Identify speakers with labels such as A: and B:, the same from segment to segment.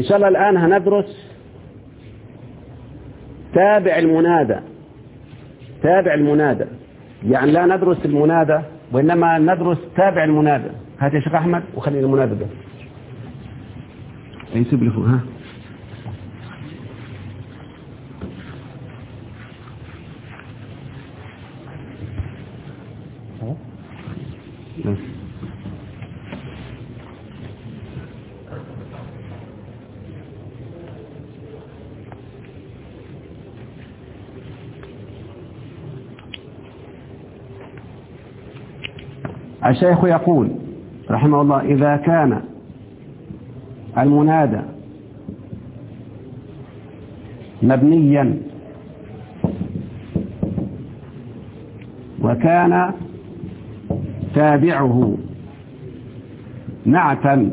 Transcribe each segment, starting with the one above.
A: شاء الله الآن هندرس تابع المنادى تابع المنادى يعني لا ندرس المنادى وإنما ندرس تابع المنادى هات يا شيخ أحمد وخلي المنادى ده يسيب لي فوق ها بس. الشيخ يقول رحمه الله إذا كان المنادى مبنيا وكان تابعه نعتا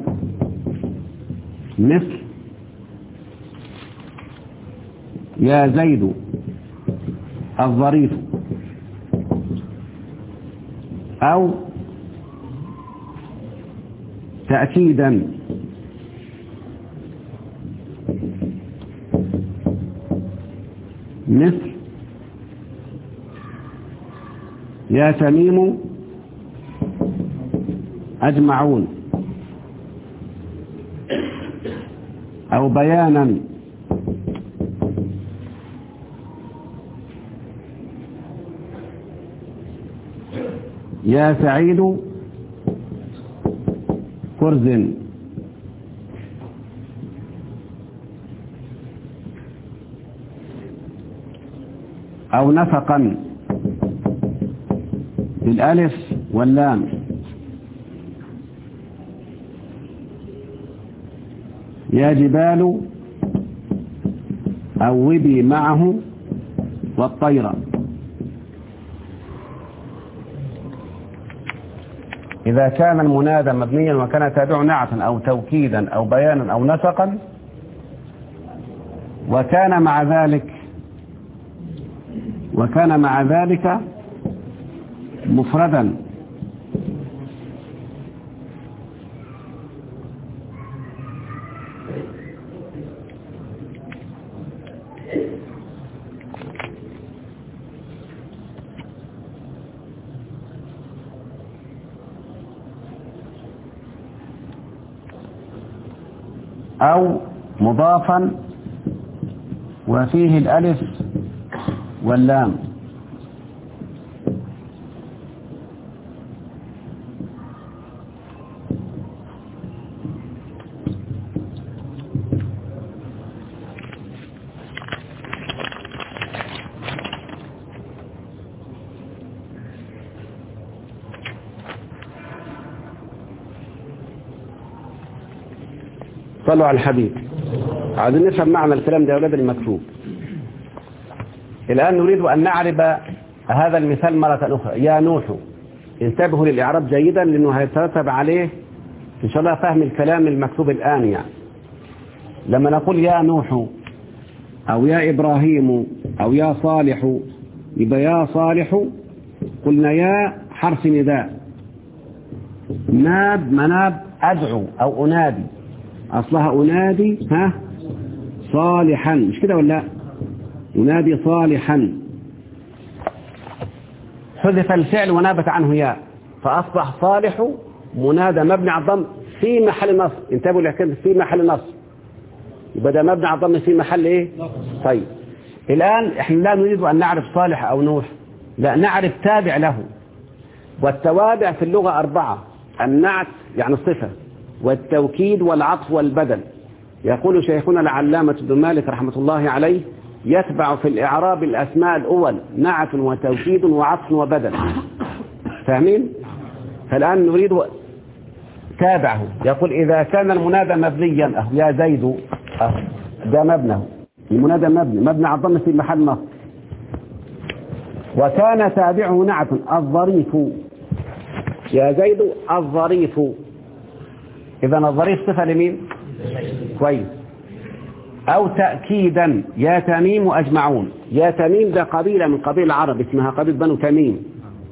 A: مثل يا زيد الظريف أو تأكيدا مثل يا تميم أجمعون أو بيانا يا سعيد كرز أو نفقا بالألف واللام يا جبال أوبي معه والطير إذا كان المنادى مبنيا وكان تابع نعتا أو توكيدا أو بيانا أو نسقا وكان مع ذلك وكان مع ذلك مفردا أو مضافا وفيه الألف واللام صلوا على الحبيب عايزين نفهم معنى الكلام ده يا أولاد المكتوب الآن نريد أن نعرب هذا المثال مرة أخرى يا نوح انتبهوا للإعراب جيدا لأنه هيترتب عليه إن شاء الله فهم الكلام المكتوب الآن يعني لما نقول يا نوح أو يا إبراهيم أو يا صالح يبقى يا صالح قلنا يا حرف نداء ناب مناب أدعو أو أنادي أصلها أنادي ها صالحا مش كده ولا لا ينادي صالحا حذف الفعل ونابت عنه ياء فأصبح صالح منادى مبني على الضم في محل نصب انتبهوا لكلمة في محل نصب يبقى ده مبني على الضم في محل ايه طيب الآن احنا لا نريد أن نعرف صالح أو نوح لا نعرف تابع له والتوابع في اللغة أربعة النعت يعني الصفة والتوكيد والعطف والبدل يقول شيخنا العلامة ابن مالك رحمة الله عليه يتبع في الإعراب الأسماء الأول نعت وتوكيد وعطف وبدل فاهمين؟ فالآن نريد تابعه يقول إذا كان المنادى مبنيا أهو يا زيد أهو ده مبنه المنادى مبني مبني على الضم في محل نصب وكان تابعه نعت الظريف يا زيد الظريف إذا الظريف صفة لمين كويس أو تأكيدا يا تميم أجمعون يا تميم ده قبيلة من قبيل العرب اسمها قبيلة بنو تميم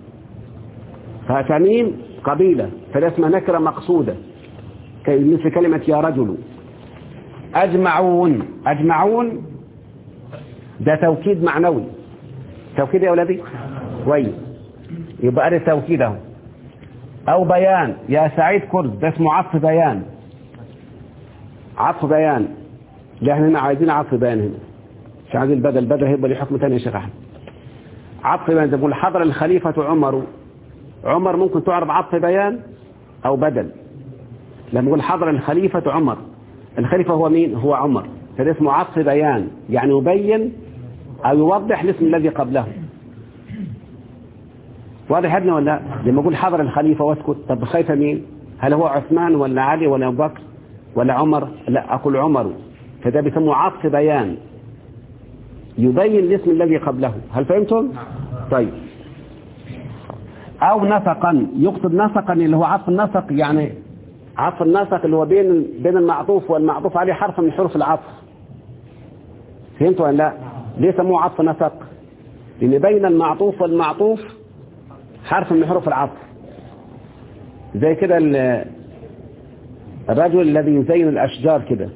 A: فتميم قبيلة فده اسمها نكرة مقصودة مثل كلمة يا رجل أجمعون أجمعون ده توكيد معنوي توكيد يا ولدي كويس يبقى ده توكيد اهو أو بيان يا سعيد كرز ده اسمه عطف بيان عطف بيان ده احنا هنا عايزين عطف بيان هنا مش عايزين البدل البدل هيبقى ليه حكم تاني يا شيخ أحمد عطف بيان تقول حضر الخليفة عمر عمر ممكن تعرب عطف بيان أو بدل لما يقول حضر الخليفة عمر الخليفة هو مين هو عمر فده اسمه عطف بيان يعني يبين أو يوضح الاسم الذي قبله واضح ابني ولا لا؟ لما يقول حضر الخليفة واسكت طب الخليفة مين هل هو عثمان ولا علي ولا أبو بكر ولا عمر لا أقول عمر فده بيسموه عطف بيان يبين الاسم الذي قبله هل فهمتم طيب أو نسقا يقصد نسقا اللي هو عطف النسق يعني عطف النسق اللي هو بين بين المعطوف والمعطوف عليه حرف من حروف العطف فهمتوا ولا لا ليه سموه عطف نسق لأن بين المعطوف والمعطوف حرف من حروف العطف زي كده ال- الرجل الذي يزين الأشجار كده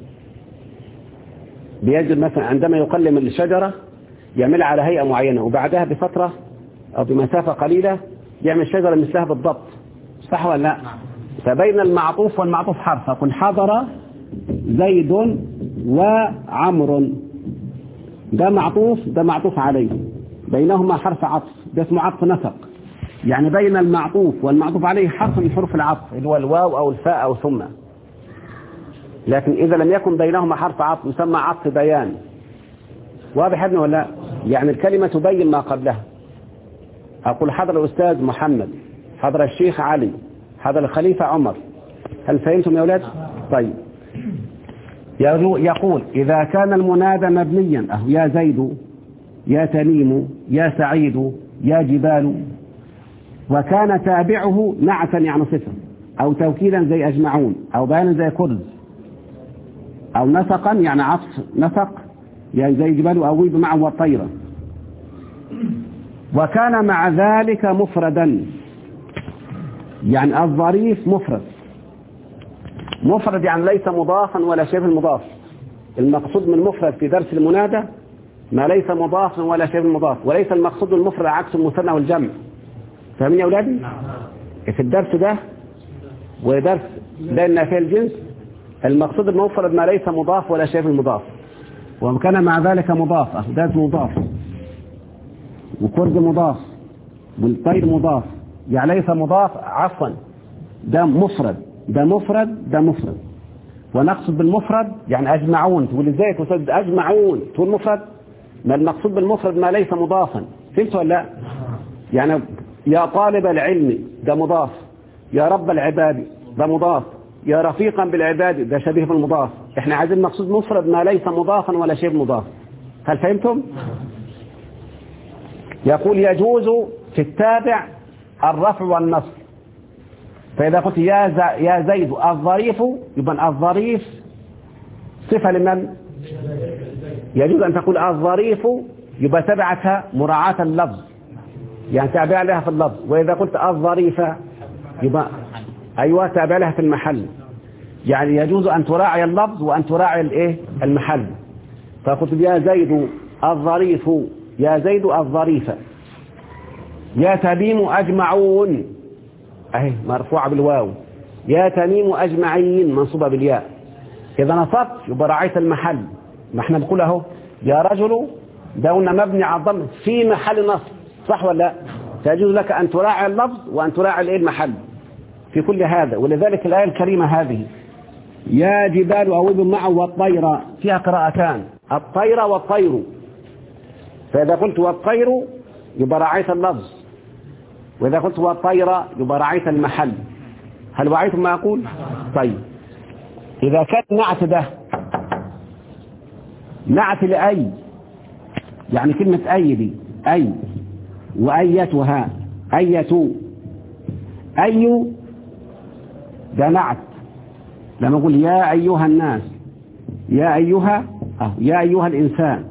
A: بيجد مثلا عندما يقلم الشجرة يعملها على هيئة معينة وبعدها بفترة أو بمسافة قليلة يعمل شجرة مثلها بالضبط صح ولا لا فبين المعطوف والمعطوف حرف أقول حضر زيد وعمر ده معطوف ده معطوف عليه بينهما حرف عطف ده اسمه عطف نسق يعني بين المعطوف والمعطوف عليه حرف من حروف العطف اللي هو الواو أو الفاء أو ثم لكن إذا لم يكن بينهما حرف عطف يسمى عطف بيان واضح يا ابني ولا لا؟ يعني الكلمة تبين ما قبلها أقول حضر الأستاذ محمد حضر الشيخ علي حضر الخليفة عمر هل فهمتم يا أولاد؟ طيب يرو- يقول إذا كان المنادى مبنيا أهو يا زيد يا تميم يا سعيد يا جبال وكان تابعه نعتا يعني صفة أو توكيدا زي أجمعون أو بيانا زي كرز أو نسقا يعني عطف نسق يعني زي جبال أويب معه والطيرة وكان مع ذلك مفردا يعني الظريف مفرد مفرد يعني ليس مضافا ولا شبه المضاف المقصود من مفرد في درس المنادى ما ليس مضافا ولا شبه المضاف وليس المقصود المفرد عكس المثنى والجمع فاهمين يا اولادي في الدرس ده ودرس ده النافيه الجنس المقصود المفرد ما ليس مضاف ولا شبه المضاف وكان مع ذلك مضاف أهو ده مضاف وكرد مضاف والطير مضاف يعني ليس مضاف عفوا ده مفرد ده مفرد ده مفرد ونقصد بالمفرد يعني أجمعون تقول ازاي تقول أجمعون تقول مفرد ما المقصود بالمفرد ما ليس مضافا فهمت ولا لا يعني يا طالب العلم ده مضاف يا رب العباد ده مضاف يا رفيقا بالعباد ده شبيه بالمضاف احنا عايزين مقصود مفرد ما ليس مضافا ولا شيء مضاف هل فهمتم يقول يجوز في التابع الرفع والنصب فإذا قلت يا ز- يا زيد الظريف يبقى الظريف صفة لمن يجوز أن تقول الظريف يبقى تبعتها مراعاة اللفظ يعني تابع لها في اللفظ وإذا قلت الظريفة يبقى أيوة تابع لها في المحل يعني يجوز أن تراعي اللفظ وأن تراعي الإيه المحل فقلت يا زيد الظريف يا زيد الظريفة يا تميم أجمعون أهي مرفوعة بالواو يا تميم أجمعين منصوبة بالياء إذا نصبت يبقى رعيت المحل ما احنا بنقول اهو يا رجل ده قلنا مبني على الضم في محل نصب صح ولا لا فيجوز لك أن تراعي اللفظ وأن تراعي الإيه المحل في كل هذا ولذلك الآية الكريمة هذه يا جبال أوب معه والطير فيها قراءتان الطير والطير فإذا قلت والطير يبقى رعيت اللفظ وإذا قلت والطير يبقى رعيت المحل هل وعيتم ما أقول طيب إذا كان نعت ده نعت لأي يعني كلمة أي دي أي وأيتها أية أي ده نعت لما أقول يا أيها الناس يا أيها أه يا أيها الإنسان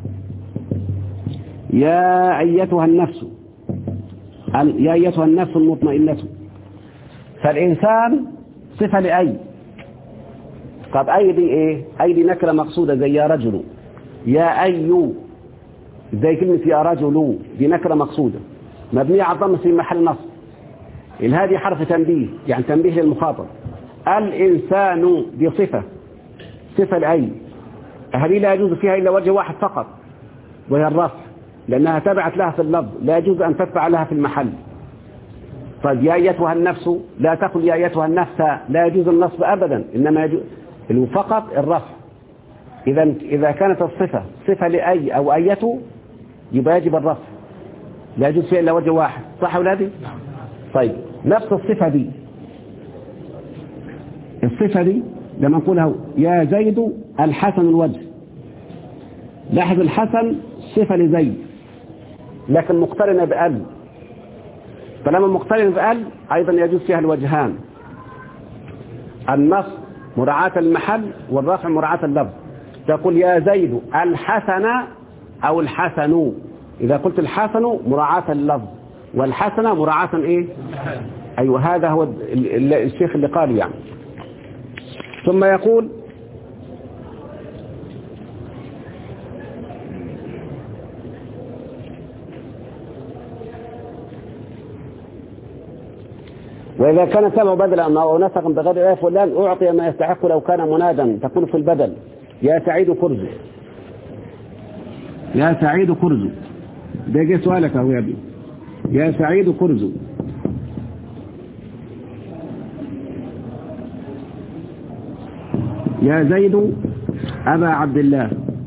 A: يا أيتها النفس ال- يا أيتها النفس المطمئنة فالإنسان صفة لأي طب أي دي إيه أي دي نكرة مقصودة زي يا رجل يا أي زي كلمة يا رجل دي نكرة مقصودة مبنية على الضم في محل نصب الهادي حرف تنبيه يعني تنبيه للمخاطب الإنسان دي صفة صفة لأي هذه لا يجوز فيها إلا وجه واحد فقط وهي الرفع لأنها تبعت لها في اللفظ لا يجوز أن تتبع لها في المحل طيب يا أيتها النفس لا تقل يا أيتها النفس لا يجوز النصب أبدا إنما يجوز فقط الرفع إذا إذا كانت الصفة صفة لأي أو أيته يبقى يجب الرفع لا يجوز فيها إلا وجه واحد صح أولادي؟ نعم طيب نفس الصفة دي الصفة دي لما نقولها يا زيد الحسن الوجه لاحظ الحسن صفة لزيد لكن مقترنة بأل فلما مقترنة بأل أيضا يجوز فيها الوجهان النص مراعاة المحل والرفع مراعاة اللفظ تقول يا زيد الحسن أو الحسن إذا قلت الحسن مراعاة اللفظ والحسنة مراعاة إيه أيوة هذا هو الشيخ اللي قال يعني ثم يقول وإذا كان سبع بدلا أو نسقا بغير ألف فلان أعطي ما يستحق لو كان منادا تكون في البدل يا سعيد كرزو يا سعيد كرزو ده جه سؤالك أهو يا ابني يا سعيد كرزو يا زيد أبا عبد الله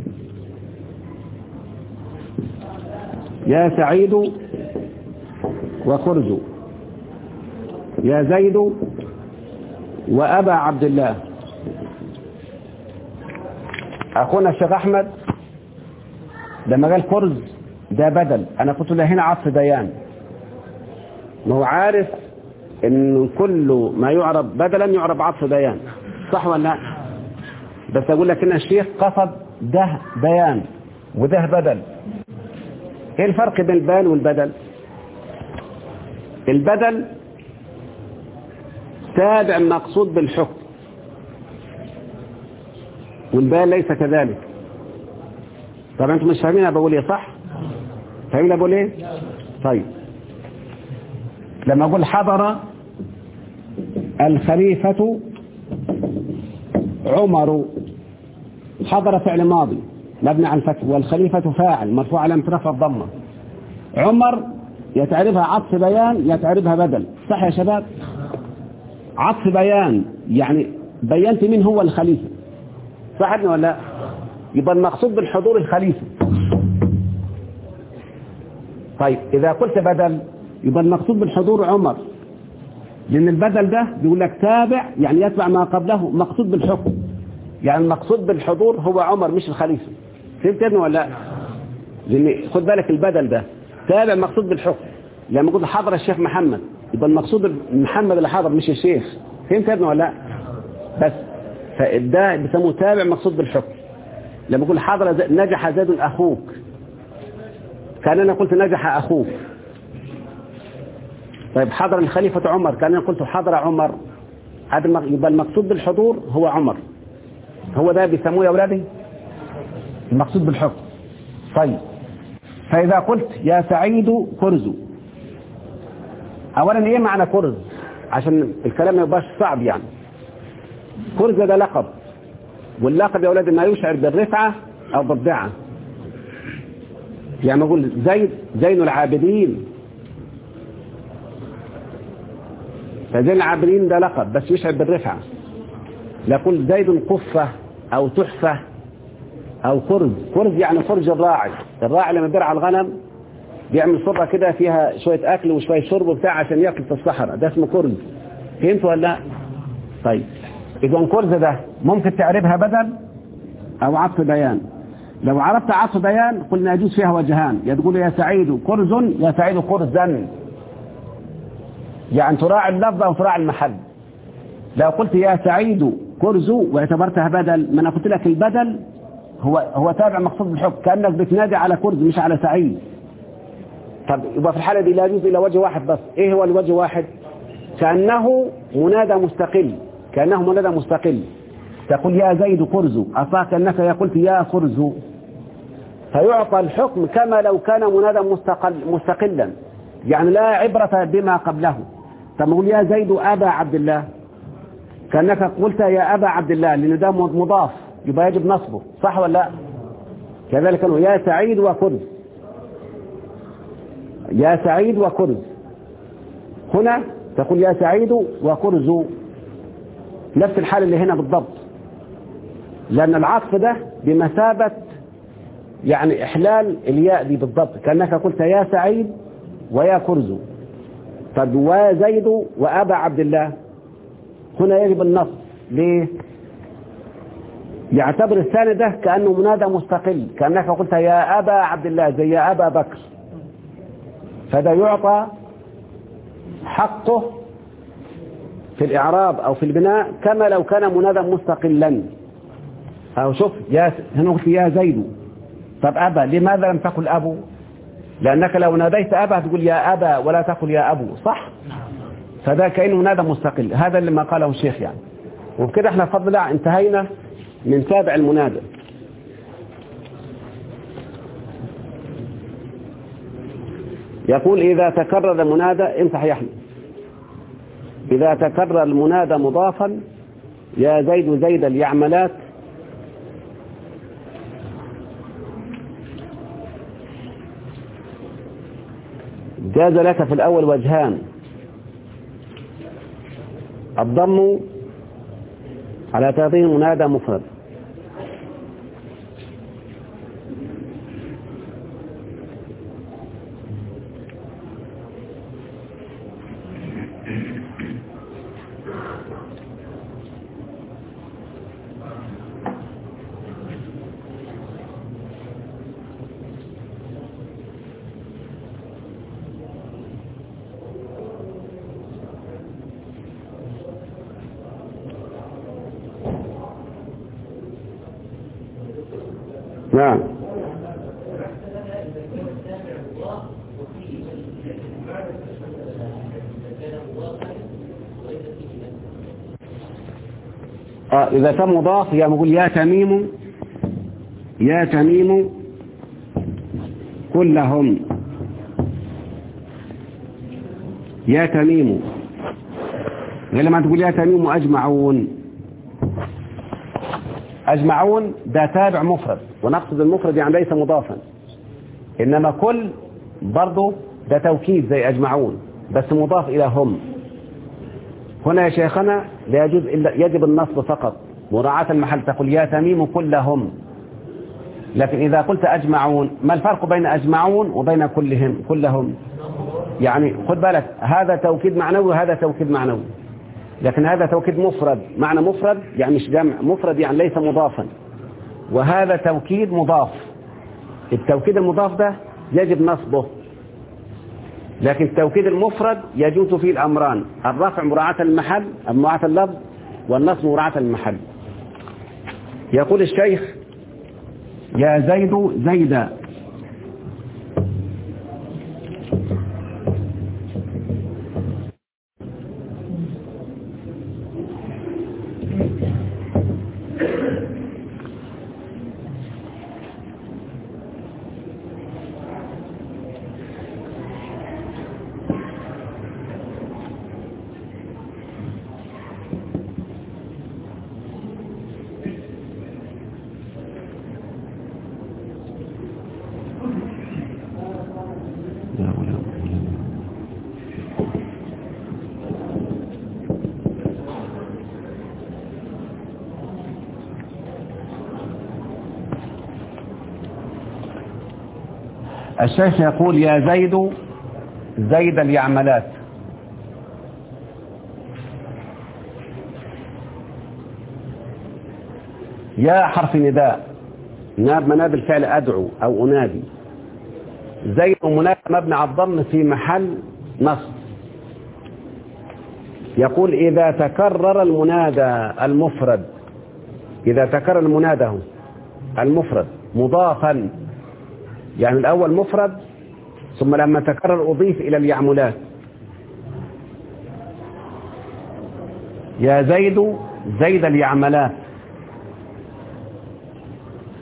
A: يا سعيد وكرزو يا زيد وأبا عبد الله أخونا الشيخ أحمد لما قال كرز ده بدل أنا قلت له هنا عطف بيان ما هو عارف ان كل ما يعرب بدلا يعرب عطف بيان صح ولا لا بس اقول لك ان الشيخ قصد ده بيان وده بدل ايه الفرق بين البيان والبدل البدل تابع مقصود بالحكم والبيان ليس كذلك طبعا انتم مش فاهمين بقول ايه صح فاهمين بقول ايه طيب لما اقول حضر الخليفة عمر حضر فعل ماضي مبني على الفتح والخليفة فاعل مرفوع على رفع الضمة عمر يتعرفها عطف بيان يتعرفها بدل صح يا شباب عطف بيان يعني بينت مين هو الخليفة صح ولا لا يبقى المقصود بالحضور الخليفة طيب إذا قلت بدل يبقى المقصود بالحضور عمر لأن البدل ده بيقول لك تابع يعني يتبع ما قبله مقصود بالحكم يعني المقصود بالحضور هو عمر مش الخليفة فهمت ابني ولا لا لأن خد بالك البدل ده تابع مقصود بالحكم لما يقول حضر الشيخ محمد يبقى المقصود محمد اللي حضر مش الشيخ فهمت ابني ولا لا بس فده بيسموه تابع مقصود بالحكم لما يقول حضر نجح زيد أخوك كان أنا قلت نجح أخوك طيب حضر الخليفة عمر كان أنا قلت حضر عمر هذا يبقى المقصود بالحضور هو عمر هو ده بيسموه يا أولادي المقصود بالحكم طيب فإذا قلت يا سعيد كرز أولا إيه معنى كرز عشان الكلام ما يبقاش صعب يعني كرز ده لقب واللقب يا أولادي ما يشعر بالرفعة أو بالضعة يعني أقول زيد زين العابدين فزين العابدين ده لقب بس يشعر بالرفعة لا قل زيد قفة أو تحفة أو كرز كرز يعني فرج الراعي الراعي لما بيرعى الغنم بيعمل صرة كده فيها شوية أكل وشوية شرب وبتاع عشان يأكل في الصحراء ده اسمه كرز فهمت ولا لا؟ طيب إذا كرز ده ممكن تعرفها بدل أو عطف بيان لو عرفت عطف بيان قلنا يجوز فيها وجهان يا تقول يا سعيد كرز يا سعيد كرزا يعني تراعي اللفظ أو تراعي المحل لو قلت يا سعيد كرز واعتبرتها بدل ما أنا قلت لك البدل هو هو تابع مقصود بالحكم كأنك بتنادي على كرز مش على سعيد طب يبقى في الحالة دي لا يجوز إلا وجه واحد بس إيه هو الوجه واحد كأنه منادى مستقل كأنه منادى مستقل تقول يا زيد قرز أصلا كأنك قلت يا قرز فيعطى الحكم كما لو كان منادى مستقل مستقلا يعني لا عبرة بما قبله تقول يا زيد أبا عبد الله كأنك قلت يا أبا عبد الله لأن ده مضاف يبقى يجب نصبه صح ولا لا كذلك يا سعيد وكرز يا سعيد وكرز هنا تقول يا سعيد وكرز نفس الحال اللي هنا بالضبط لأن العطف ده بمثابة يعني إحلال الياء دي بالضبط كأنك قلت يا سعيد ويا كرز طب وزيد وأبا عبد الله هنا يجب النص ليه يعتبر الثاني ده كأنه منادى مستقل كأنك قلت يا أبا عبد الله زي يا أبا بكر فده يعطى حقه في الإعراب أو في البناء كما لو كان منادى مستقلا أو شوف يا هنا قلت يا زيد طب أبا لماذا لم تقل أبو لأنك لو ناديت أبا تقول يا أبا ولا تقل يا أبو صح فده كأنه منادى مستقل هذا اللي ما قاله الشيخ يعني وبكده احنا بفضل الله انتهينا من تابع المنادى يقول إذا تكرر المنادى امسح يا أحمد إذا تكرر المنادى مضافا يا زيد زيد اليعملات جاز لك في الأول وجهان الضم على تعطيه منادى مفرد نعم آه إذا كان مضاف يعني نقول يا تميم يا تميم كلهم يا تميم غير لما تقول يا تميم أجمعون أجمعون ده تابع مفرد ونقصد المفرد يعني ليس مضافا إنما كل برضه ده توكيد زي أجمعون بس مضاف إلى هم هنا يا شيخنا لا يجوز إلا يجب النصب فقط مراعاة المحل تقول يا تميم كلهم لكن إذا قلت أجمعون ما الفرق بين أجمعون وبين كلهم كلهم يعني خد بالك هذا توكيد معنوي وهذا توكيد معنوي لكن هذا توكيد مفرد معنى مفرد يعني مش جمع مفرد يعني ليس مضافا وهذا توكيد مضاف التوكيد المضاف ده يجب نصبه لكن التوكيد المفرد يجوز فيه الأمران الرفع مراعاة المحل مراعاة اللفظ والنصب مراعاة المحل يقول الشيخ يا زيد زيدا الشيخ يقول يا زيد زيد اليعملات يا حرف نداء ناب مناب الفعل أدعو أو أنادي زيد منادى مبني على الضم في محل نصب يقول إذا تكرر المنادى المفرد إذا تكرر المنادى المفرد مضافا يعني الأول مفرد ثم لما تكرر أضيف إلى اليعملات يا زيد زيد اليعملات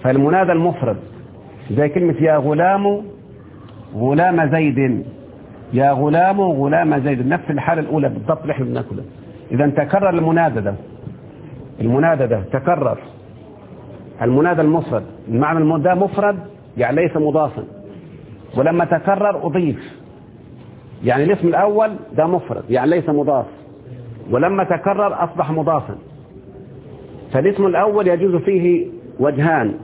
A: فالمنادى المفرد زي كلمة يا غلام غلام زيد يا غلام غلام زيد نفس الحالة الأولى بالضبط اللي احنا بناكلها إذا تكرر المنادى ده المنادى ده تكرر المنادى المفرد المعنى ده مفرد يعني ليس مضافا ولما تكرر أضيف يعني الاسم الأول ده مفرد يعني ليس مضاف ولما تكرر أصبح مضافا فالاسم الأول يجوز فيه وجهان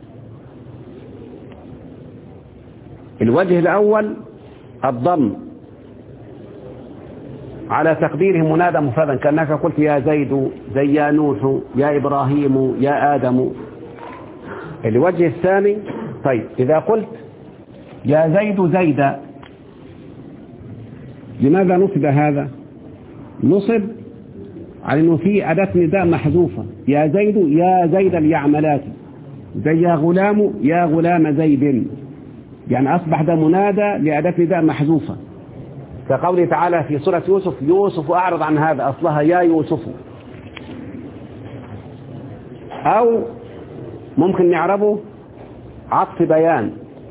A: الوجه الأول الضم على تقديره منادى مفردا كأنك قلت يا زيد زي يا نوح يا إبراهيم يا آدم الوجه الثاني طيب إذا قلت يا زيد زيدا لماذا نصب هذا نصب على انه في أداة نداء محذوفة يا زيد يا زيد اليعملات زي يا غلام يا غلام زيد يعني أصبح ده منادى لأداة نداء محذوفة كقوله تعالى في سورة يوسف يوسف أعرض عن هذا أصلها يا يوسف أو ممكن نعربه عطف بيان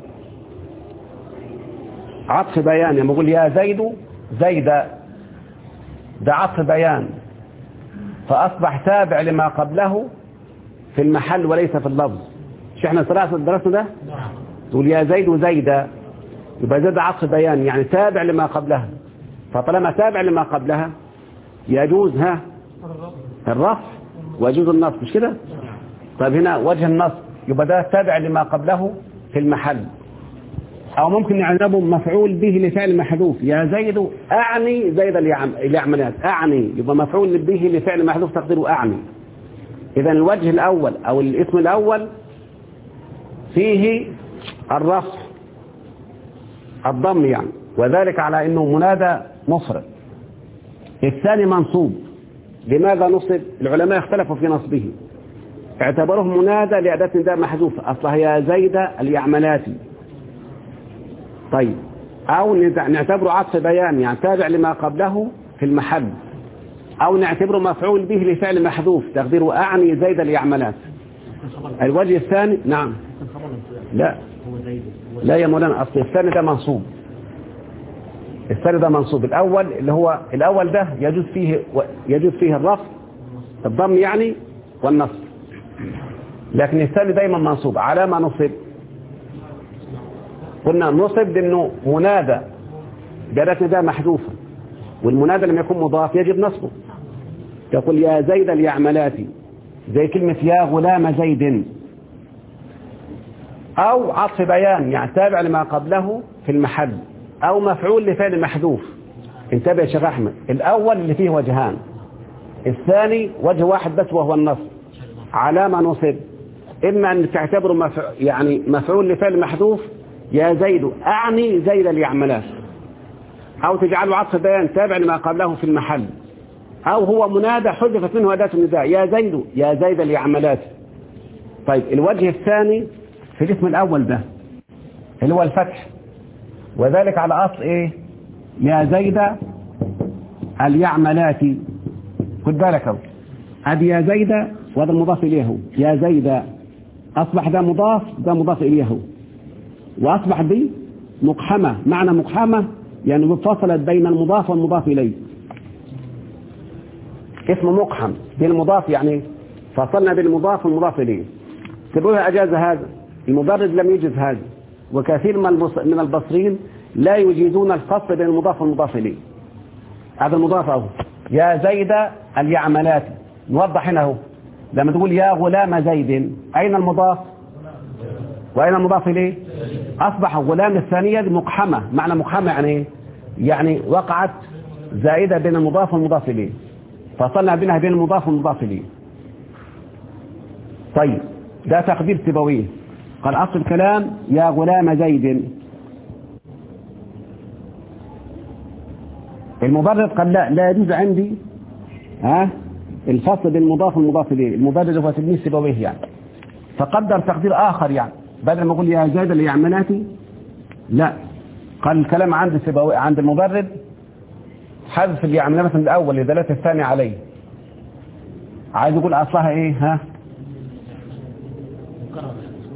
A: عطف بيان يعني بقول يا زيد زيد ده عطف بيان فأصبح تابع لما قبله في المحل وليس في اللفظ مش احنا درسنا ده تقول يا زيد زيدا يبقى زيد عطف بيان يعني تابع لما قبلها فطالما تابع لما قبلها يجوز ها الرفع ويجوز النصب مش كده طيب هنا وجه النصب يبقى ده تابع لما قبله في المحل او ممكن نعربه مفعول به لفعل محذوف يا زيد اعني زيد اليعملات اعني يبقى مفعول به لفعل محذوف تقديره اعني اذا الوجه الاول او الاسم الاول فيه الرفع الضم يعني وذلك على انه منادى مفرد الثاني منصوب لماذا نصب العلماء اختلفوا في نصبه اعتبروه منادى لأداة نداء محذوفة أصلها يا زيد اليعملاتي طيب أو نعتبره عطف بيان يعني تابع لما قبله في المحل أو نعتبره مفعول به لفعل محذوف تقديره أعني زيد اليعملات الوجه الثاني نعم لا لا يا مولانا أصل الثاني ده منصوب الثاني ده منصوب الأول اللي هو الأول ده يجوز فيه يجوز فيه الرفع الضم يعني والنصب لكن الثاني دايما منصوب على ما نصب قلنا نصب بانه منادى جرت ده محذوفه والمنادى لما يكون مضاف يجب نصبه تقول يا زيد اليعملاتي زي كلمة يا غلام زيد أو عطف بيان يعني تابع لما قبله في المحل أو مفعول لفعل محذوف انتبه يا شيخ أحمد الأول اللي فيه وجهان الثاني وجه واحد بس وهو النصب علامة نصب إما أن تعتبره مفع... يعني مفعول لفعل محذوف يا زيد أعني زيد اليعملات أو تجعله عطف بيان تابع لما قبله في المحل أو هو منادى حذفت منه أداة النداء يا زيد يا زيد اليعملات طيب الوجه الثاني في الاسم الأول ده اللي هو الفتح وذلك على أصل إيه يا زيد اليعملات خد بالك اهو ادي يا زيد وهذا المضاف اليه يا زيد اصبح ده مضاف ده مضاف اليه واصبح دي مقحمه معنى مقحمه يعني فصلت بين المضاف والمضاف اليه اسم مقحم بين المضاف يعني فصلنا بين المضاف والمضاف اليه تقولها اجاز هذا المبرد لم يجز هذا وكثير من البصريين لا يجيزون الفصل بين المضاف والمضاف اليه هذا المضاف اهو يا زيد اليعملات نوضح هنا اهو لما تقول يا غلام زيد اين المضاف واين المضاف اليه اصبح غلام الثانيه مقحمه معنى مقحمه يعني ايه يعني وقعت زائده بين المضاف والمضاف اليه فصلنا بينها بين المضاف والمضاف اليه طيب ده تقدير سيبويه قال اصل الكلام يا غلام زيد المبرد قال لا لا يجوز عندي ها الفصل بين المضاف والمضاف اليه المبرد هو تلميذ سيبويه يعني فقدر تقدير اخر يعني بدل ما اقول يا زيد ليعملاتي لا قال الكلام عند سيبويه عند المبرد حذف اليعمل مثلا الاول لدلاله الثاني عليه عايز يقول اصلها ايه ها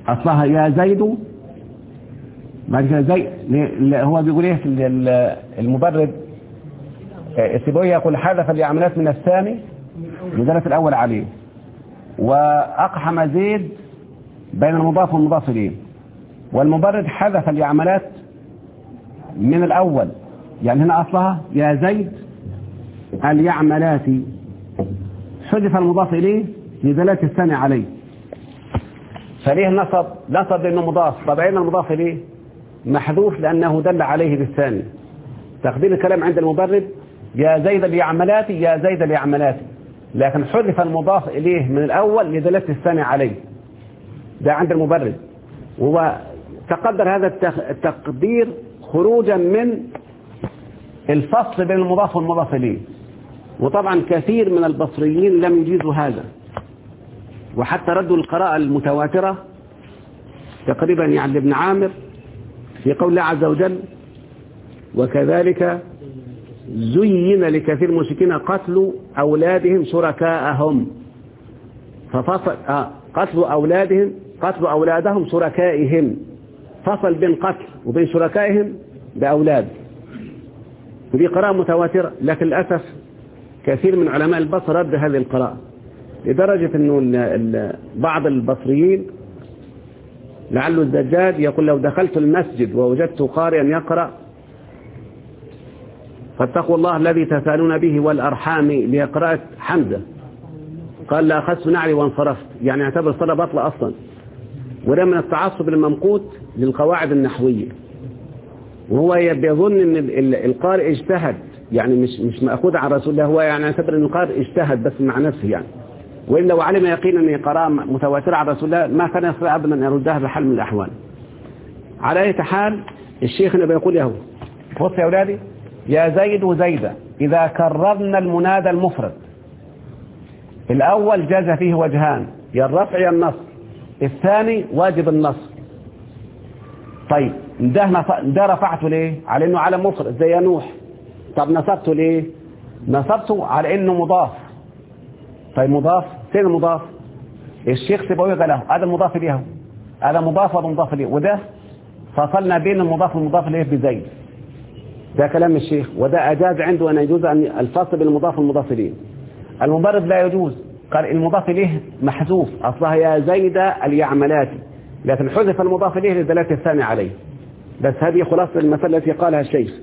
A: أصلها يا زيد بعد كده زي هو بيقول ايه في المبرد السيبويه يقول حذف اليعملات من الثاني لدلالة الأول عليه وأقحم زيد بين المضاف والمضاف إليه والمبرد حذف اليعملات من الأول يعني هنا أصلها يا زيد اليعملات حذف المضاف إليه لدلالة الثاني عليه فليه نصب نصب لأنه مضاف طبعا المضاف إليه محذوف لأنه دل عليه بالثاني تقدير الكلام عند المبرد يا زيد اليعملات يا زيد اليعملات لكن حذف المضاف إليه من الأول لدلالة الثاني عليه ده عند المبرد وهو تقدر هذا التقدير خروجا من الفصل بين المضاف والمضاف إليه وطبعا كثير من البصريين لم يجيزوا هذا وحتى ردوا القراءة المتواترة تقريبا يعني ابن عامر في قول الله عز وجل وكذلك زين لكثير من المشركين قتل أولادهم شركاءهم ففصل آه قتل أولادهم قتل أولادهم شركائهم فصل بين قتل وبين شركائهم بأولاد ودي قراءة متواترة لكن للأسف كثير من علماء البصر رد هذه القراءة لدرجة أنه بعض البصريين لعله الزجاج يقول لو دخلت المسجد ووجدت قارئا يقرأ فاتقوا الله الذي تسألون به والأرحام لقراءة حمزة قال لا أخذت نعلي وانصرفت يعني اعتبر الصلاة بطلة أصلا وده من التعصب الممقوت للقواعد النحوية وهو بيظن ان القارئ اجتهد يعني مش مش مأخوذ عن رسول الله هو يعني اعتبر ان القارئ اجتهد بس مع نفسه يعني وإن لو علم يقينا ان قراءة متواترة عن رسول الله ما كان يستطيع ابدا ان يردها بحال من الاحوال على اي حال الشيخ هنا بيقول له بص يا اولادي يا زيد وزيدة إذا كررنا المنادى المفرد الأول جاز فيه وجهان يا الرفع يا النصب الثاني واجب النصب طيب ده, ده رفعته ليه على انه علم مفرد زي نوح طب نصبته ليه نصبته على انه مضاف طيب مضاف فين المضاف الشيخ سيبويه قال له هذا المضاف اليه هذا مضاف وهذا مضاف اليه وده فصلنا بين المضاف والمضاف اليه بزيد ده كلام الشيخ وده أجاز عنده أن يجوز أن الفصل بين المضاف والمضاف إليه المبرد لا يجوز قال المضاف إليه محذوف أصلها يا زيد اليعملات لكن حذف المضاف إليه للدلالة الثانية عليه بس هذه خلاصة المسألة التي قالها الشيخ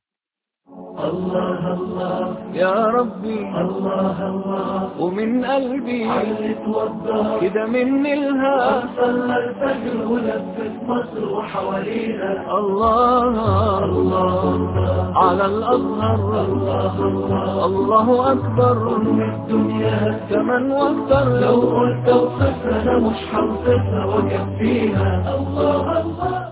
B: الله الله يا ربي الله الله ومن قلبي علت وضح كده مني الها صلى الفجر ولفت مصر وحوالينا الله الله على الأزهر الله الله الله أكبر أم الدنيا كمن واكتر لو قلت وصفنا مش حوصفها وكفيها الله الله